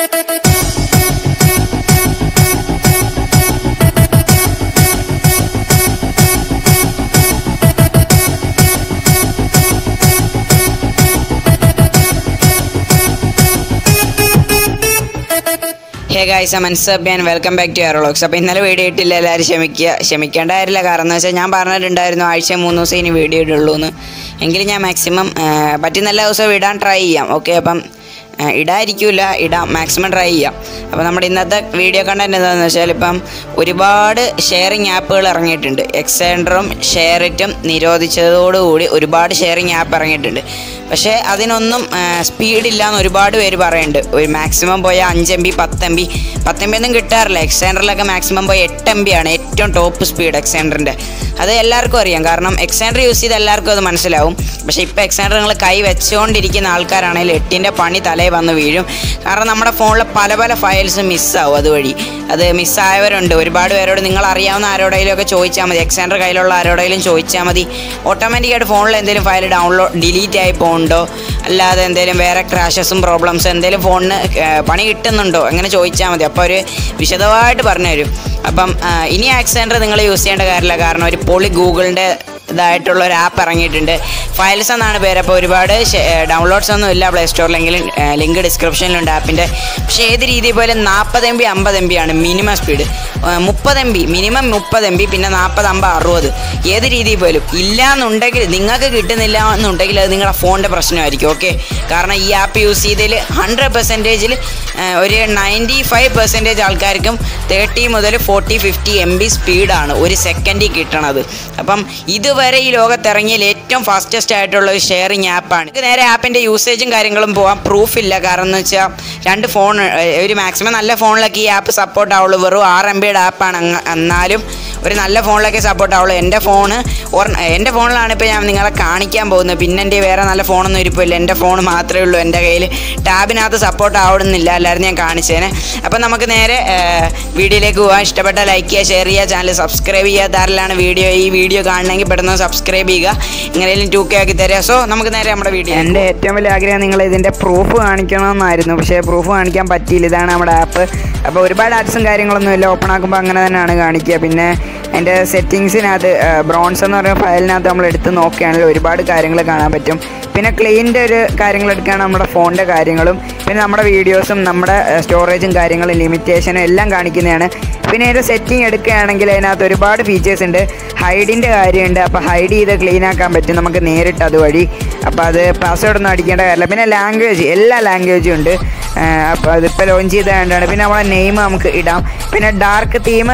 hey guys Mansab and welcome back to Aerolox അപ്പോൾ ഇന്നലെ video ഇട്ടില്ല എല്ലാവരും ക്ഷമിക്കുക ക്ഷമിക്കേണ്ട കാര്യമില്ല കാരണം എന്ന് വെച്ചാൽ ഞാൻ പറഞ്ഞിട്ടുണ്ടായിരുന്നു ആഴ്ച മൂന്ന് ദിവസം ഇനി വീഡിയോ ഇടുള്ളൂ എന്ന് എങ്കിലും ഞാൻ മാക്സിമം പറ്റുന്ന എല്ലാ ദിവസവും ഇടാൻ ട്രൈ ചെയ്യാം ഓക്കെ അപ്പം ആ, ഇടാതിരിക്കില്ല ഇടാം മാക്സിമം ട്രൈ ചെയ്യാം അപ്പോൾ നമ്മുടെ ഇന്നത്തെ വീഡിയോ കണ്ടന്റ് എന്താണെന്ന് വെച്ചാൽ ഇപ്പം ഒരുപാട് ഷെയറിങ് ആപ്പുകൾ ഇറങ്ങിയിട്ടുണ്ട് എക്സെൻഡറും ഷെയറിറ്റും നിരോധിച്ചതോടുകൂടി ഒരുപാട് ഷെയറിങ് ആപ്പ് ഇറങ്ങിയിട്ടുണ്ട് പക്ഷേ അതിനൊന്നും സ്പീഡില്ല എന്ന് ഒരുപാട് പേര് പറയുന്നുണ്ട് ഒരു മാക്സിമം പോയ അഞ്ച് എം ബി പത്ത് എം ബി പത്ത് എം ബി ഒന്നും കിട്ടാറില്ല എക്സെൻഡറിലൊക്കെ മാക്സിമം പോയ എട്ട് എം ബി ആണ് ഏറ്റവും ടോപ്പ് സ്പീഡ് എക്സെൻഡറിൻ്റെ അത് എല്ലാവർക്കും അറിയാം കാരണം എക്സെൻഡർ യൂസ് ചെയ്ത് എല്ലാവർക്കും അത് മനസ്സിലാവും പക്ഷേ ഇപ്പോൾ എക്സെൻഡർ നിങ്ങൾ കൈ വെച്ചുകൊണ്ടിരിക്കുന്ന ആൾക്കാരാണെങ്കിൽ എട്ടിൻ്റെ പണി തലയിൽ വന്ന് വീഴും കാരണം നമ്മുടെ ഫോണിൽ പല പല ഫയൽസ് മിസ്സാവും അതുവഴി അത് മിസ്സായവരുണ്ട് ഒരുപാട് പേരോട് നിങ്ങൾ അറിയാവുന്ന ആരോടെങ്കിലും ഒക്കെ ചോദിച്ചാൽ മതി എക്സെൻഡർ കയ്യിലുള്ള ആരോടെങ്കിലും ചോദിച്ചാൽ മതി ഓട്ടോമാറ്റിക്കായിട്ട് ഫോണിൽ എന്തെങ്കിലും ഫയൽ ഡൗൺലോഡ് ഡിലീറ്റ് ആയി പോകുന്നുണ്ടോ അല്ലാതെ എന്തെങ്കിലും വേറെ ക്രാഷസും പ്രോബ്ലംസ് എന്തെങ്കിലും ഫോണിന് പണി കിട്ടുന്നുണ്ടോ അങ്ങനെ ചോദിച്ചാൽ മതി അപ്പോൾ അവർ വിശദമായിട്ട് പറഞ്ഞു തരും അപ്പം ആ, ഇനി ആക്സെൻഡർ നിങ്ങൾ യൂസ് ചെയ്യേണ്ട കാര്യമില്ല കാരണം ഒരു പൊളി ഗൂഗിളിൻ്റെ ഇതായിട്ടുള്ള ഒരു ആപ്പ് ഇറങ്ങിയിട്ടുണ്ട് ഫയൽസ് എന്നാണ് പേര് അപ്പോൾ ഒരുപാട് ഡൗൺലോഡ്സ് ഒന്നും ഇല്ല പ്ലേ സ്റ്റോറിലെങ്കിലും ലിങ്ക് ഡിസ്ക്രിപ്ഷനിലുണ്ട് ആപ്പിൻ്റെ പക്ഷേ ഏത് രീതിയിൽ പോലും നാൽപ്പത് എം ബി അമ്പത് എം ബി ആണ് മിനിമം സ്പീഡ് മുപ്പത് എം ബി മിനിമം മുപ്പത് എം ബി പിന്നെ നാൽപ്പത് അമ്പത് അറുപത് ഏത് രീതിയിൽ പോലും ഇല്ല എന്നുണ്ടെങ്കിൽ നിങ്ങൾക്ക് കിട്ടുന്നില്ല എന്നുണ്ടെങ്കിൽ അത് നിങ്ങളുടെ ഫോണിൻ്റെ പ്രശ്നമായിരിക്കും ഓക്കെ കാരണം ഈ ആപ്പ് യൂസ് ചെയ്തതിൽ ഹൺഡ്രഡ് പെർസെൻറ്റേജിൽ ഒരു നയൻറ്റി ഫൈവ് പെർസെൻറ്റേജ് ആൾക്കാർക്കും തേർട്ടി മുതൽ ഫോർട്ടി ഫിഫ്റ്റി എം ബി സ്പീഡാണ് ഒരു സെക്കൻഡിൽ കിട്ടണത് അപ്പം ഇതുവരെ ഈ ലോകത്തിറങ്ങിയതിൽ ഏറ്റവും ഫാസ്റ്റസ്റ്റ് ആയിട്ടുള്ള ഒരു ഷെയറിങ് ആപ്പാണ് ഇത് നേരെ ആപ്പിൻ്റെ യൂസേജും കാര്യങ്ങളും പോകാൻ പ്രൂഫ് ഇല്ല കാരണം എന്ന് വെച്ചാൽ രണ്ട് ഫോൺ ഒരു മാക്സിമം നല്ല ഫോണിലൊക്കെ ഈ ആപ്പ് സപ്പോർട്ട് ആവുള്ളൂ വെറും ആറ് എം ബിയുടെ ആപ്പാണ് എന്നാലും ഒരു നല്ല ഫോണിലൊക്കെ സപ്പോർട്ട് ആവുള്ളൂ എൻ്റെ ഫോണ് എൻ്റെ ഫോണിലാണ് ഇപ്പോൾ ഞാൻ നിങ്ങളെ കാണിക്കാൻ പോകുന്നത് പിന്നെ എൻ്റെ വേറെ നല്ല ഫോണൊന്നും ഇരിപ്പില്ല എൻ്റെ ഫോൺ മാത്രമേ ഉള്ളൂ എൻ്റെ കയ്യിൽ ടാബിനകത്ത് സപ്പോർട്ട് ആവുന്നില്ല എല്ലാവരും ഞാൻ കാണിച്ചേനെ അപ്പം നമുക്ക് നേരെ വീഡിയോയിലേക്ക് പോകാൻ ഇഷ്ടപ്പെട്ട ലൈക്ക് ചെയ്യുക ഷെയർ ചെയ്യുക ചാനൽ സബ്സ്ക്രൈബ് ചെയ്യാത്താരിലാണ് വീഡിയോ ഈ വീഡിയോ കാണണമെങ്കിൽ പെട്ടെന്ന് സബ്സ്ക്രൈബ് ചെയ്യുക എങ്ങനെയും ടു കെ ആക്കി തരിക സോ നമുക്ക് നേരെ നമ്മുടെ വീഡിയോ എൻ്റെ ഏറ്റവും വലിയ ആഗ്രഹം നിങ്ങൾ ഇതിൻ്റെ പ്രൂഫ് കാണിക്കണമെന്നായിരുന്നു പക്ഷേ പ്രൂഫ് കാണിക്കാൻ പറ്റിയില്ല ഇതാണ് നമ്മുടെ ആപ്പ് അപ്പോൾ ഒരുപാട് ആപ്സും കാര്യങ്ങളൊന്നും ഇല്ല ഓപ്പൺ ആക്കുമ്പോൾ അങ്ങനെ തന്നെയാണ് കാണിക്കുക പിന്നെ അതിൻ്റെ സെറ്റിങ്സിനകത്ത് ബ്രോൺസ് എന്ന് പറയുന്ന ഫയലിനകത്ത് നമ്മൾ എടുത്ത് നോക്കുകയാണെങ്കിൽ ഒരുപാട് കാര്യങ്ങൾ കാണാൻ പറ്റും പിന്നെ ക്ലീൻ്റെ ഒരു കാര്യങ്ങൾ എടുക്കുകയാണ് നമ്മുടെ ഫോണിൻ്റെ കാര്യങ്ങളും പിന്നെ നമ്മുടെ വീഡിയോസും നമ്മുടെ സ്റ്റോറേജും കാര്യങ്ങളും ലിമിറ്റേഷനും എല്ലാം കാണിക്കുന്നതാണ് പിന്നെ ഇതിൻ്റെ സെറ്റിംഗ് എടുക്കുകയാണെങ്കിൽ അതിനകത്ത് ഒരുപാട് ഫീച്ചേഴ്സ് ഉണ്ട് ഹൈഡിൻ്റെ കാര്യമുണ്ട് അപ്പോൾ ഹൈഡ് ചെയ്ത് ക്ലീൻ ആക്കാൻ പറ്റും നമുക്ക് നേരിട്ട് അതുവഴി അപ്പോൾ അത് പാസ്വേഡ് ഒന്നും അടിക്കേണ്ട കാര്യമില്ല പിന്നെ ലാംഗ്വേജ് എല്ലാ ലാംഗ്വേജും ഉണ്ട് അപ്പോൾ അതിപ്പോൾ ലോഞ്ച് ചെയ്ത് വേണ്ടതാണ് പിന്നെ നമ്മളെ നെയിം നമുക്ക് ഇടാം പിന്നെ ഡാർക്ക് തീം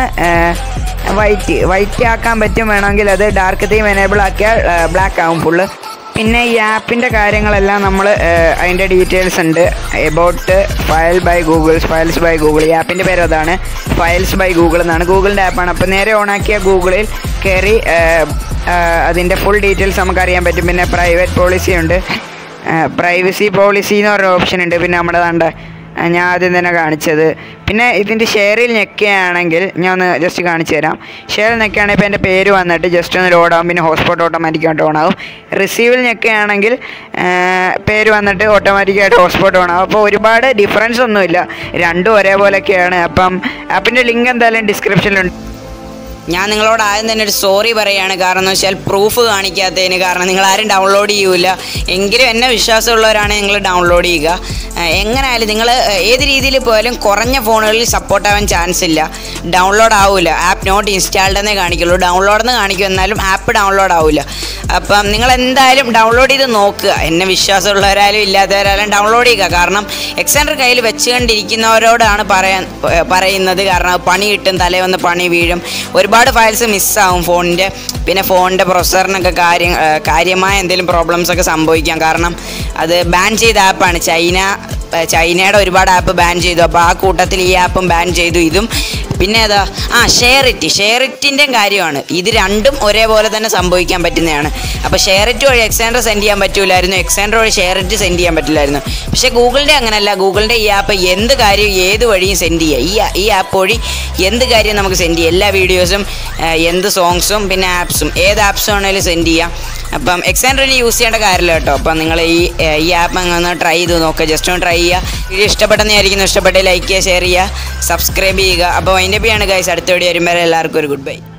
വൈറ്റ് വൈറ്റ് ആക്കാൻ പറ്റും വേണമെങ്കിൽ അത് ഡാർക്ക് തീം എനേബിൾ ആക്കിയാൽ ബ്ലാക്ക് ആവും ഫുള്ള് പിന്നെ ഈ ആപ്പിൻ്റെ കാര്യങ്ങളെല്ലാം നമ്മൾ അതിൻ്റെ ഡീറ്റെയിൽസ് ഉണ്ട് about file by Google's files by Google ഈ ആപ്പിൻ്റെ പേര് അതാണ് ഫയൽസ് ബൈ ഗൂഗിൾ എന്നാണ് ഗൂഗിളിൻ്റെ ആപ്പാണ് അപ്പോൾ നേരെ ഓണാക്കിയ ഗൂഗിളിൽ കയറി അതിൻ്റെ ഫുൾ ഡീറ്റെയിൽസ് നമുക്ക് അറിയാൻ പറ്റും പിന്നെ പ്രൈവറ്റ് പോളിസി ഉണ്ട് പ്രൈവസി പോളിസി എന്ന് പറഞ്ഞ ഓപ്ഷൻ ഉണ്ട് പിന്നെ നമ്മുടെ കണ്ട ഞാൻ ആദ്യം തന്നെ കാണിച്ചത് പിന്നെ ഇതിൻ്റെ ഷെയറിൽ ഞെക്കുകയാണെങ്കിൽ ഞാൻ ഒന്ന് ജസ്റ്റ് കാണിച്ചു തരാം ഷെയറിൽ ഞെക്കുകയാണെങ്കിൽ ഇപ്പോൾ എൻ്റെ പേര് വന്നിട്ട് ജസ്റ്റ് ഒന്ന് ലോഡ് ആവും പിന്നെ ഹോട്ട്സ്പോട്ട് ഓട്ടോമാറ്റിക്കായിട്ട് ഓൺ ആവും റിസീവിൽ ഞെക്കുകയാണെങ്കിൽ പേര് വന്നിട്ട് ഓട്ടോമാറ്റിക്കായിട്ട് ഹോട്ട്സ്പോട്ട് ഓൺ ആവും അപ്പോൾ ഒരുപാട് ഡിഫറൻസ് ഒന്നുമില്ല രണ്ടും ഒരേപോലെയൊക്കെയാണ് അപ്പം ആപ്പിൻ്റെ ലിങ്ക് എന്തായാലും ഡിസ്ക്രിപ്ഷനിലുണ്ട് ഞാൻ നിങ്ങളോട് ആദ്യം തന്നെ ഒരു സോറി പറയുകയാണ് കാരണം എന്ന് വെച്ചാൽ പ്രൂഫ് കാണിക്കാത്തതിന് കാരണം നിങ്ങൾ ആരും ഡൗൺലോഡ് ചെയ്യൂല എങ്കിലും എന്നെ വിശ്വാസമുള്ളവരാണ് നിങ്ങൾ ഡൗൺലോഡ് ചെയ്യുക ഏഹ് എങ്ങനെയായാലും നിങ്ങൾ ഏത് രീതിയിൽ പോയാലും കുറഞ്ഞ ഫോണുകളിൽ സപ്പോർട്ട് ആവാൻ ചാൻസ് ഇല്ല ഡൗൺലോഡ് ആവില്ല ആപ്പ് നോട്ട് ഇൻസ്റ്റാൾഡ് എന്നേ കാണിക്കുള്ളൂ ഡൗൺലോഡ് എന്ന് കാണിക്കും എന്നാലും ആപ്പ് ഡൗൺലോഡ് ആവില്ല അപ്പം നിങ്ങൾ എന്തായാലും ഡൗൺലോഡ് ചെയ്ത് നോക്കുക എന്നെ വിശ്വാസമുള്ളവരായാലും ഇല്ലാത്തവരായാലും ഡൗൺലോഡ് ചെയ്യുക കാരണം എക്സെൻഡർ കയ്യിൽ വെച്ചുകൊണ്ടിരിക്കുന്നവരോടാണ് പറയാൻ പറയുന്നത് കാരണം പണി കിട്ടും തലേ വന്ന് പണി വീഴും ഒരുപാട് ഫയൽസ് മിസ്സാവും ഫോണിൻ്റെ പിന്നെ ഫോണിൻ്റെ പ്രൊസറിനൊക്കെ കാര്യം ഏഹ് കാര്യമായ എന്തെങ്കിലും പ്രോബ്ലംസ് ഒക്കെ സംഭവിക്കാം കാരണം അത് ബാൻ ചെയ്ത ആപ്പാണ് ചൈന ഏഹ് ചൈനയുടെ ഒരുപാട് ആപ്പ് ബാൻ ചെയ്തു അപ്പോൾ ആ കൂട്ടത്തിൽ ഈ ആപ്പും ബാൻ ചെയ്തു ഇതും പിന്നെ ഏതാ ആ ഷെയറിറ്റ് ഷെയറിറ്റിൻ്റെയും കാര്യമാണ് ഇത് രണ്ടും ഒരേപോലെ തന്നെ സംഭവിക്കാൻ പറ്റുന്നതാണ് അപ്പോൾ ഷെയറിറ്റ് വഴി എക്സാൻഡർ സെൻഡ് ചെയ്യാൻ പറ്റൂലായിരുന്നു എക്സാൻഡർ വഴി ഷെയറിറ്റ് സെൻഡ് ചെയ്യാൻ പറ്റില്ലായിരുന്നു പക്ഷേ ഗൂഗിളിൻ്റെ അങ്ങനെയല്ല ഗൂഗിളിൻ്റെ ഈ ആപ്പ് എന്ത് കാര്യം ഏത് വഴിയും സെൻഡ് ചെയ്യുക ഈ ഈ ആപ്പ് വഴി എന്ത് കാര്യം നമുക്ക് സെൻഡ് ചെയ്യാം എല്ലാ വീഡിയോസും എന്ത് സോങ്സും പിന്നെ ആപ്സും ഏത് ആപ്സ് വേണമെങ്കിലും സെൻഡ് ചെയ്യാം അപ്പം എക്സാൻഡ്രിന് യൂസ് ചെയ്യേണ്ട കാര്യമില്ല കേട്ടോ അപ്പം നിങ്ങൾ ഈ ഏർ, ഈ ആപ്പ് അങ്ങ് ഒന്ന് ട്രൈ ചെയ്ത് നോക്കുക ജസ്റ്റ് ഒന്ന് ട്രൈ ചെയ്യുക വീഡിയോ ഇഷ്ടപ്പെട്ടെന്നായിരിക്കുന്നു ഇഷ്ടപ്പെട്ട് ലൈക്ക് ചെയ്യുക ഷെയർ ചെയ്യുക സബ്സ്ക്രൈബ് ചെയ്യുക അപ്പോൾ അതിൻ്റെ ആണ് ഗൈസ് അടുത്ത വീഡിയോ വരുമ്പോൾ എല്ലാവർക്കും ഒരു ഗുഡ് ബൈ